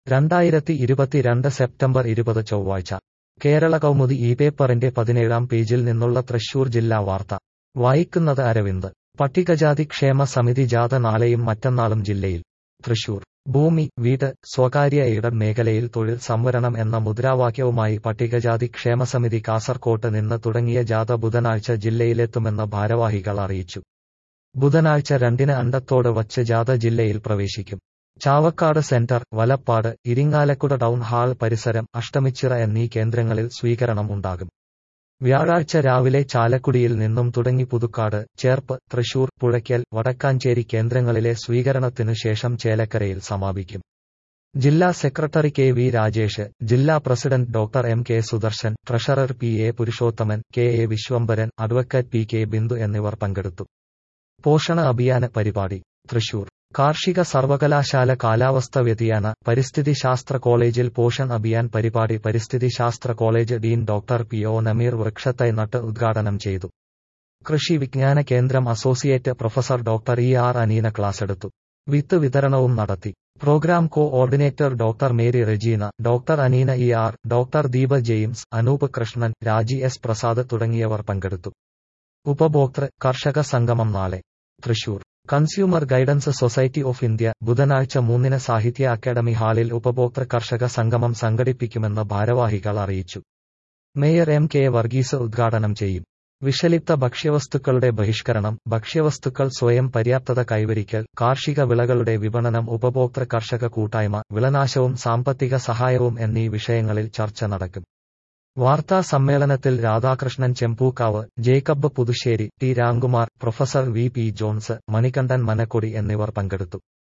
രണ്ടായിരത്തി ഇരുപത്തിരണ്ട് സെപ്റ്റംബർ ഇരുപത് ചൊവ്വാഴ്ച കേരള കൗമുദി ഈ പേപ്പറിന്റെ പതിനേഴാം പേജിൽ നിന്നുള്ള തൃശൂർ ജില്ലാ വാർത്ത വായിക്കുന്നത് അരവിന്ദ് പട്ടികജാതി ക്ഷേമ സമിതി ജാഥ നാളെയും മറ്റന്നാളും ജില്ലയിൽ തൃശൂർ ഭൂമി വീട് സ്വകാര്യ എയ്ഡഡ് മേഖലയിൽ തൊഴിൽ സംവരണം എന്ന മുദ്രാവാക്യവുമായി പട്ടികജാതി ക്ഷേമസമിതി കാസർകോട്ട് നിന്ന് തുടങ്ങിയ ജാഥ ബുധനാഴ്ച ജില്ലയിലെത്തുമെന്ന് ഭാരവാഹികൾ അറിയിച്ചു ബുധനാഴ്ച രണ്ടിന് അണ്ടത്തോട് വച്ച് ജാഥ ജില്ലയിൽ പ്രവേശിക്കും Chavakkad centre Valappad Irinjalakuda town hall പരിസരം അഷ്ടമിച്ചിറ എന്നീ കേന്ദ്രങ്ങളിൽ സ്വീകരണം ഉണ്ടാകും വ്യാഴാഴ്ച രാവിലെ ചാലക്കുടിയിൽ നിന്നും തുടങ്ങി പുതുക്കാട് ചേർപ്പ് തൃശൂർ പുഴയ്ക്കൽ വടക്കാഞ്ചേരി കേന്ദ്രങ്ങളിലെ സ്വീകരണത്തിനു ശേഷം ചേലക്കരയിൽ സമാപിക്കും ജില്ലാ സെക്രട്ടറി കെ വി രാജേഷ് ജില്ലാ president doctor M K Sudarshan treasurer P A Purushothaman K A Viswambharan advocate P K Bindu എന്നിവർ പങ്കെടുത്തു പോഷണ അഭിയാന പരിപാടി തൃശൂർ കാർഷിക സർവകലാശാല കാലാവസ്ഥ വ്യതിയാന പരിസ്ഥിതി ശാസ്ത്ര കോളേജിൽ പോഷൺ അഭിയാൻ പരിപാടി പരിസ്ഥിതി ശാസ്ത്ര college dean doctor P O Nameer വൃക്ഷത്തൈ നട്ട് ഉദ്ഘാടനം ചെയ്തു കൃഷി വിജ്ഞാന കേന്ദ്രം associate professor doctor E R Aneena ക്ലാസെടുത്തു വിത്ത് വിതരണവും നടത്തി program coordinator doctor Mary Regina doctor Aneena E R doctor Deepa James Anoop Krishnan Raji S Prasad തുടങ്ങിയവർ പങ്കെടുത്തു ഉപഭോക്തൃ കർഷക സംഗമം നാളെ Thrissur consumer guidance society of India ബുധനാഴ്ച മൂന്നിന് സാഹിത്യ അക്കാദമി ഹാളിൽ ഉപഭോക്തൃ കർഷക സംഗമം സംഘടിപ്പിക്കുമെന്ന് ഭാരവാഹികൾ അറിയിച്ചു മേയർ എം കെ വർഗീസ് ഉദ്ഘാടനം ചെയ്യും വിഷലിപ്ത ഭക്ഷ്യവസ്തുക്കളുടെ ബഹിഷ്കരണം ഭക്ഷ്യവസ്തുക്കൾ സ്വയം പര്യാപ്തത കൈവരിക്കൽ കാർഷിക വിളകളുടെ വിപണനം ഉപഭോക്തൃ കർഷക കൂട്ടായ്മ വിളനാശവും സാമ്പത്തിക സഹായവും എന്നീ വിഷയങ്ങളിൽ ചർച്ച നടക്കും വാർത്താ സമ്മേളനത്തിൽ Radhakrishnan Chembukkavu Jacob Puthussery T Ramkumar professor V P Jones Manikandan Manakkodi എന്നിവർ പങ്കെടുത്തു